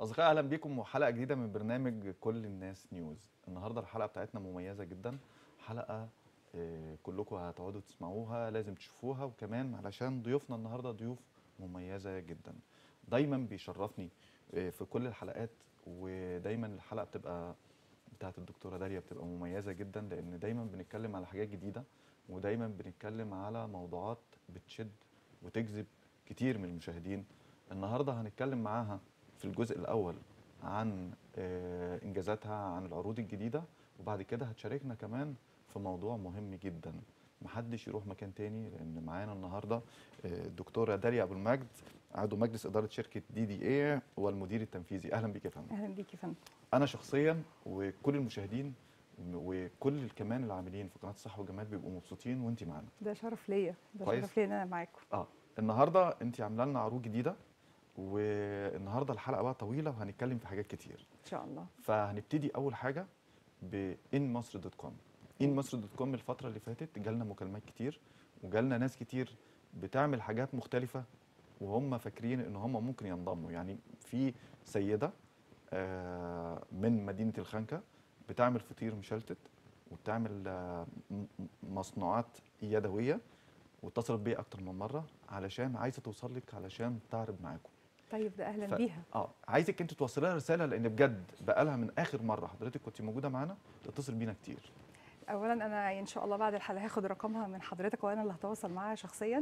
أصدقائي أهلا بيكم وحلقة جديدة من برنامج كل الناس نيوز النهاردة الحلقة بتاعتنا مميزة جدا حلقة آه، كلكم هتقعدوا تسمعوها لازم تشوفوها وكمان علشان ضيوفنا النهاردة ضيوف مميزة جدا دايما بيشرفني آه، في كل الحلقات ودايما الحلقة بتبقى بتاعت الدكتورة داليا بتبقى مميزة جدا لأن دايما بنتكلم على حاجات جديدة ودايما بنتكلم على موضوعات بتشد وتجذب كتير من المشاهدين النهارده هنتكلم معاها في الجزء الاول عن آه، انجازاتها عن العروض الجديده وبعد كده هتشاركنا كمان في موضوع مهم جدا محدش يروح مكان تاني لان معانا النهارده آه، الدكتوره داليا ابو المجد عضو مجلس اداره شركه دي دي اي والمدير التنفيذي اهلا بيك يا فندم اهلا بيك يا فندم انا شخصيا وكل المشاهدين وكل كمان العاملين في قناه الصحه والجمال بيبقوا مبسوطين وانت معانا ده شرف ليا ده كويس. شرف ليا ان انا معاكم اه النهارده انت عامله لنا عروض جديده والنهارده الحلقه بقى طويله وهنتكلم في حاجات كتير ان شاء الله فهنبتدي اول حاجه بان مصر دوت كوم ان مصر دوت كوم الفتره اللي فاتت جالنا مكالمات كتير وجالنا ناس كتير بتعمل حاجات مختلفه وهم فاكرين ان هم ممكن ينضموا يعني في سيده آه، من مدينه الخنكه بتعمل فطير مشلتت وبتعمل آه، م- م- مصنوعات يدويه واتصلت بيا اكتر من مره علشان عايزه توصل لك علشان تعرض معاكم طيب ده اهلا ف- بيها اه عايزك انت توصلي لها رساله لان بجد بقالها من اخر مره حضرتك كنت موجوده معانا تتصل بينا كتير اولا انا ان شاء الله بعد الحلقه هاخد رقمها من حضرتك وانا اللي هتواصل معاها شخصيا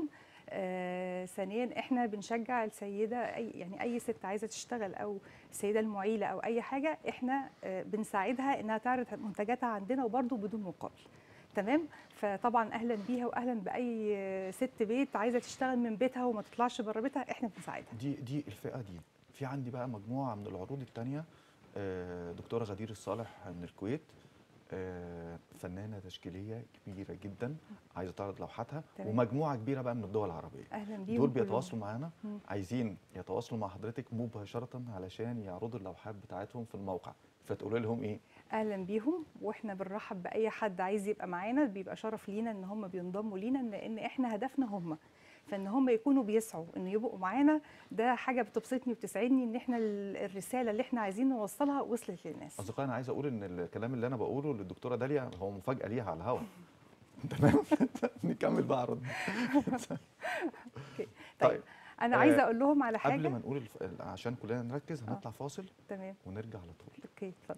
آه ثانيا احنا بنشجع السيده اي يعني اي ست عايزه تشتغل او السيده المعيله او اي حاجه احنا آه بنساعدها انها تعرض منتجاتها عندنا وبرده بدون مقابل تمام فطبعا اهلا بيها واهلا باي آه، ست بيت عايزه تشتغل من بيتها وما تطلعش بره بيتها احنا بنساعدها دي دي الفئه دي في عندي بقى مجموعه من العروض الثانيه دكتوره غدير الصالح من الكويت آه، فنانه تشكيليه كبيره جدا عايزه تعرض لوحاتها تمام. ومجموعه كبيره بقى من الدول العربيه اهلا بيهم دول كلهم. بيتواصلوا معانا مم. عايزين يتواصلوا مع حضرتك مباشره علشان يعرضوا اللوحات بتاعتهم في الموقع فتقولوا لهم ايه اهلا بيهم واحنا بنرحب باي حد عايز يبقى معانا بيبقى شرف لينا ان هم بينضموا لينا لان احنا هدفنا هم فان هم يكونوا بيسعوا ان يبقوا معانا ده حاجه بتبسطني وبتسعدني ان احنا ال- الرساله اللي احنا عايزين نوصلها وصلت للناس اصدقائي انا عايز اقول ان الكلام اللي انا بقوله للدكتوره داليا هو مفاجاه ليها على الهوا تمام نكمل بقى عرض طيب, طيب انا آه، عايزه اقول لهم على حاجه قبل ما نقول الف... عشان كلنا نركز هنطلع فاصل تمام ونرجع على طول اوكي اتفضل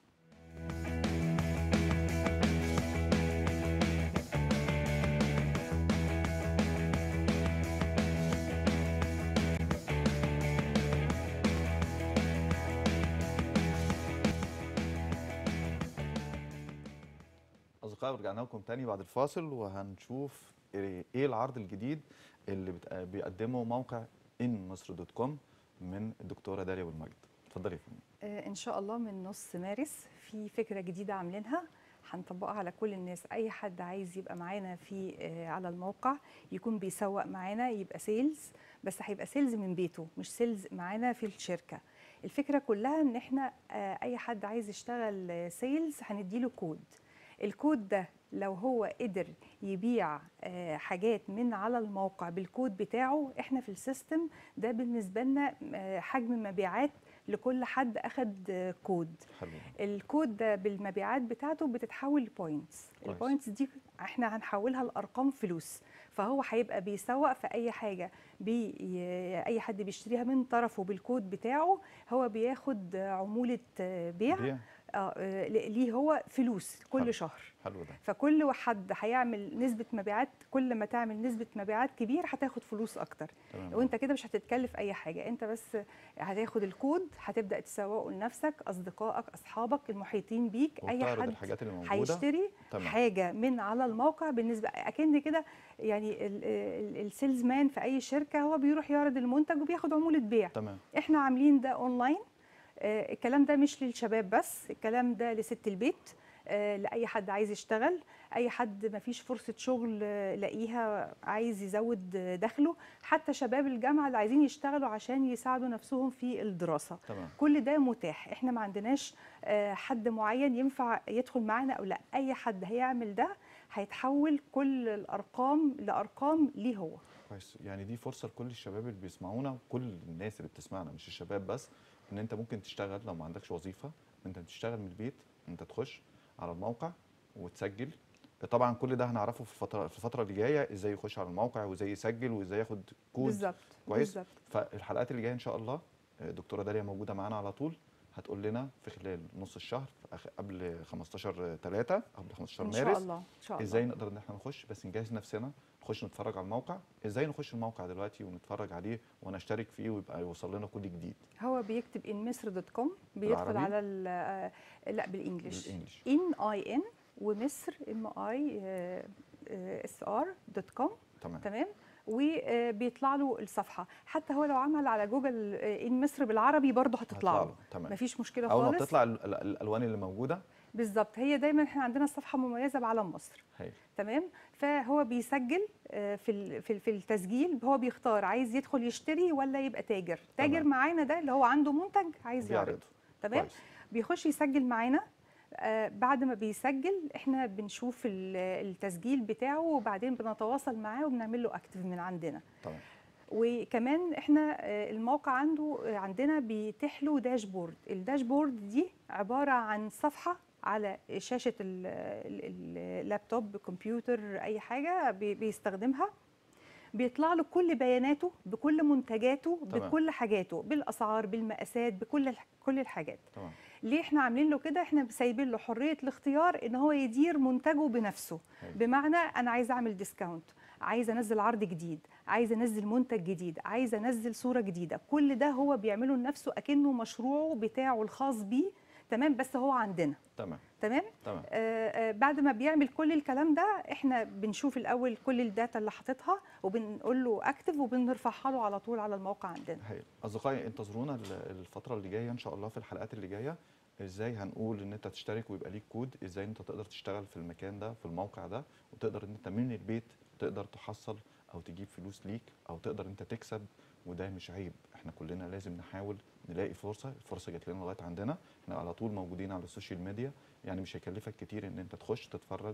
اصدقائي رجعنا لكم تاني بعد الفاصل وهنشوف ايه إيه العرض الجديد اللي بت... بيقدمه موقع ان مصر دوت كوم من الدكتوره داليا والمجد اتفضلي يا فندم آه، ان شاء الله من نص مارس في فكره جديده عاملينها هنطبقها على كل الناس اي حد عايز يبقى معانا في آه، على الموقع يكون بيسوق معانا يبقى سيلز بس هيبقى سيلز من بيته مش سيلز معانا في الشركه الفكره كلها ان احنا آه، اي حد عايز يشتغل آه، سيلز هنديله كود الكود ده لو هو قدر يبيع آه، حاجات من على الموقع بالكود بتاعه احنا في السيستم ده بالنسبه لنا آه، حجم مبيعات لكل حد اخد آه، كود حلو الكود ده بالمبيعات بتاعته بتتحول لبوينتس كويس. البوينتس دي احنا هنحولها لارقام فلوس فهو هيبقى بيسوق في اي حاجه بي ي- اي حد بيشتريها من طرفه بالكود بتاعه هو بياخد آه، عموله آه، بيع بيع اه آه، ليه هو فلوس كل حلو. شهر حلو ده فكل حد هيعمل نسبة مبيعات كل ما تعمل نسبة مبيعات كبير هتاخد فلوس أكتر تمام وانت كده مش هتتكلف أي حاجة انت بس هتاخد الكود هتبدأ تسوقه لنفسك أصدقائك أصحابك المحيطين بيك أي وبتعرض حد الحاجات اللي موجوده هيشتري تمام. حاجة من على الموقع بالنسبة أكن كده يعني ال- ال- السيلز مان في أي شركة هو بيروح يعرض المنتج وبياخد عمولة بيع تمام احنا عاملين ده اونلاين آه، الكلام ده مش للشباب بس الكلام ده لست البيت آه، لاي حد عايز يشتغل اي حد ما فيش فرصه شغل آه، لاقيها عايز يزود آه، دخله حتى شباب الجامعه اللي عايزين يشتغلوا عشان يساعدوا نفسهم في الدراسه تمام كل ده متاح احنا ما عندناش آه، حد معين ينفع يدخل معانا او لا اي حد هيعمل ده هيتحول كل الارقام لارقام ليه هو كويس يعني دي فرصه لكل الشباب اللي بيسمعونا وكل الناس اللي بتسمعنا مش الشباب بس ان انت ممكن تشتغل لو ما عندكش وظيفه انت تشتغل من البيت انت تخش على الموقع وتسجل طبعا كل ده هنعرفه في الفتره في الفتره اللي جايه ازاي يخش على الموقع وازاي يسجل وازاي ياخد كود بالظبط كويس؟ بالظبط فالحلقات اللي جايه ان شاء الله آه، دكتوره داليا موجوده معانا على طول هتقول لنا في خلال نص الشهر في آخر- قبل 15 3 قبل 15 ان شاء مارس الله ان شاء الله ازاي نقدر ان احنا نخش بس نجهز نفسنا نخش نتفرج على الموقع ازاي نخش الموقع دلوقتي ونتفرج عليه ونشترك فيه ويبقى يوصل لنا كل جديد هو بيكتب ان مصر دوت كوم بيدخل بالعربي؟ على ال- آه، لا بالانجلش بالانجلش ان اي ان ومصر ام اي اس ار دوت كوم تمام تمام وبيطلع له الصفحه حتى هو لو عمل على جوجل آه، ان مصر بالعربي برضه هتطلع له تمام مفيش مشكله اول ما خالص بتطلع ال- ال- الالوان اللي موجوده بالظبط هي دايما احنا عندنا الصفحه مميزه بعلم مصر هي تمام فهو بيسجل آه، في ال- في ال- في التسجيل هو بيختار عايز يدخل يشتري ولا يبقى تاجر تاجر تمام. معانا ده اللي هو عنده منتج عايز يعرضه بيعرضوا تمام كويس بيخش يسجل معانا آه، بعد ما بيسجل احنا بنشوف ال- التسجيل بتاعه وبعدين بنتواصل معاه وبنعمل له اكتف من عندنا تمام وكمان احنا آه، الموقع عنده آه، عندنا بيتيح له داشبورد الداشبورد دي عباره عن صفحه على شاشه ال- ال- اللابتوب كمبيوتر اي حاجه بي- بيستخدمها بيطلع له كل بياناته بكل منتجاته تمام. بكل حاجاته بالاسعار بالمقاسات بكل الح- كل الحاجات تمام ليه احنا عاملين له كده احنا سايبين له حريه الاختيار ان هو يدير منتجه بنفسه هي. بمعنى انا عايزه اعمل ديسكاونت عايزه انزل عرض جديد عايزه انزل منتج جديد عايزه انزل صوره جديده كل ده هو بيعمله لنفسه اكنه مشروعه بتاعه الخاص بيه تمام بس هو عندنا تمام تمام تمام آه آه بعد ما بيعمل كل الكلام ده احنا بنشوف الاول كل الداتا اللي حاططها وبنقول له اكتف وبنرفعها له على طول على الموقع عندنا هايل اصدقائي انتظرونا ال- الفتره اللي جايه ان شاء الله في الحلقات اللي جايه ازاي هنقول ان انت تشترك ويبقى ليك كود ازاي انت تقدر تشتغل في المكان ده في الموقع ده وتقدر ان انت من البيت تقدر تحصل او تجيب فلوس ليك او تقدر انت تكسب وده مش عيب احنا كلنا لازم نحاول نلاقي فرصه الفرصه جات لنا لغايه عندنا احنا على طول موجودين على السوشيال ميديا يعني مش هيكلفك كتير ان انت تخش تتفرج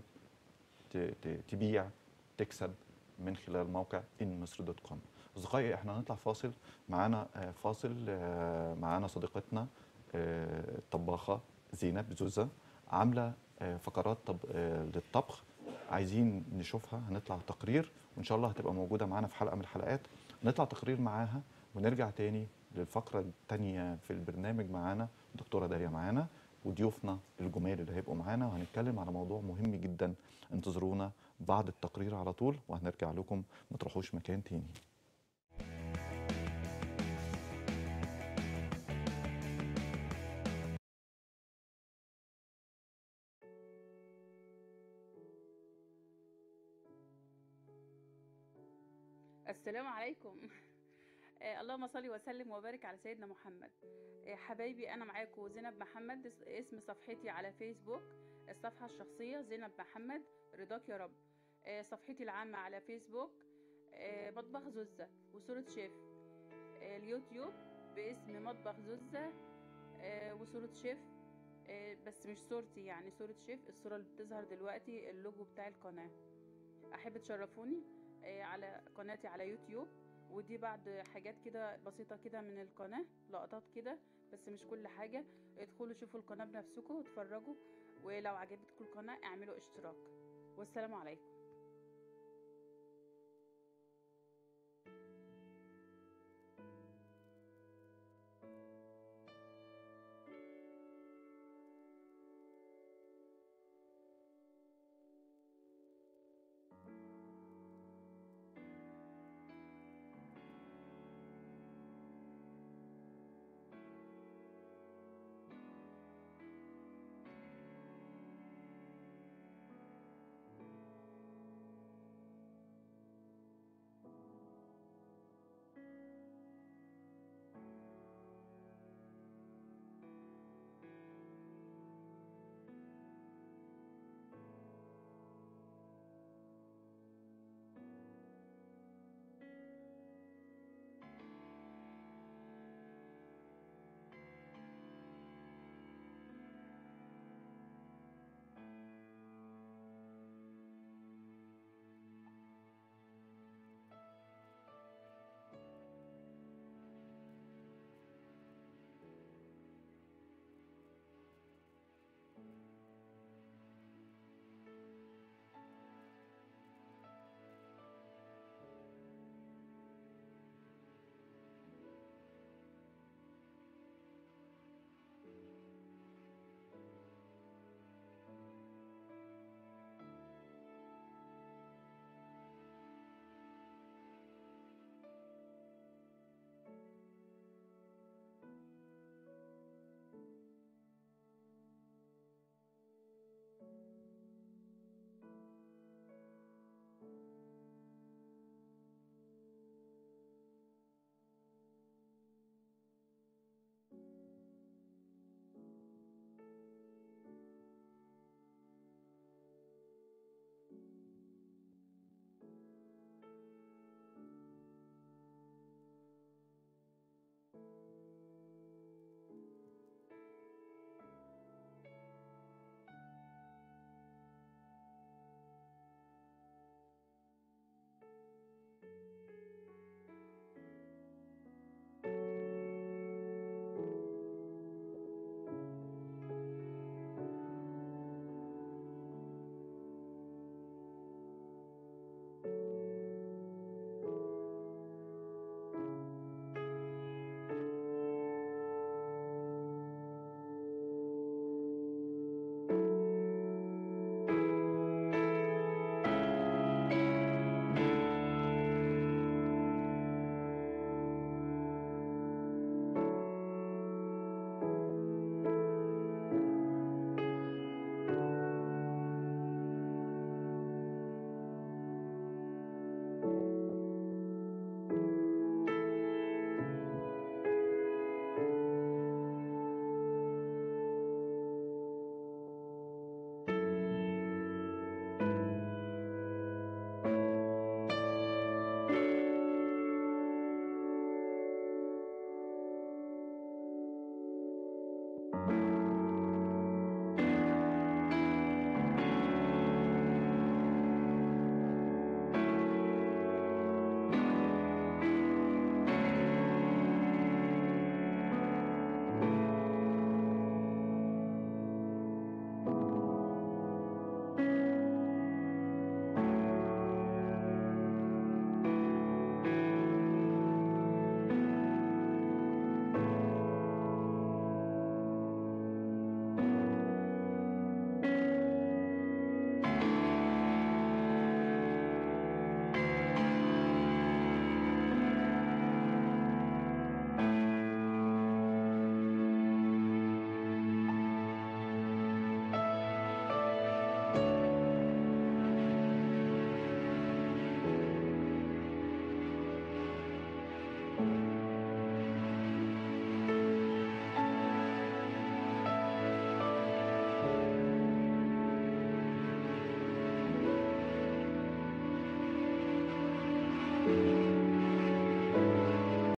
ت- ت- تبيع تكسب من خلال موقع انمصر دوت كوم اصدقائي احنا هنطلع فاصل معانا آه، فاصل آه، معانا صديقتنا آه، الطباخه زينب زوزه عامله آه، فقرات طب آه، للطبخ عايزين نشوفها هنطلع تقرير وان شاء الله هتبقى موجوده معانا في حلقه من الحلقات نطلع تقرير معاها ونرجع تاني للفقره الثانيه في البرنامج معانا دكتوره داليا معانا وضيوفنا الجمال اللي هيبقوا معانا وهنتكلم على موضوع مهم جدا انتظرونا بعد التقرير على طول وهنرجع لكم ما تروحوش مكان تاني السلام عليكم آه، اللهم صل وسلم وبارك على سيدنا محمد آه، حبايبي انا معاكم زينب محمد اس- اسم صفحتي على فيسبوك الصفحه الشخصيه زينب محمد رضاك يا رب آه، صفحتي العامه على فيسبوك آه، مطبخ زوزة وصورة شيف آه، اليوتيوب باسم مطبخ زوزة آه، وصورة شيف آه، بس مش صورتي يعني صورة شيف الصورة اللي بتظهر دلوقتي اللوجو بتاع القناة أحب تشرفوني آه، على قناتي على يوتيوب ودي بعض حاجات كده بسيطة كده من القناة لقطات كده بس مش كل حاجة ادخلوا شوفوا القناة بنفسكم واتفرجوا ولو عجبتكم القناة اعملوا اشتراك والسلام عليكم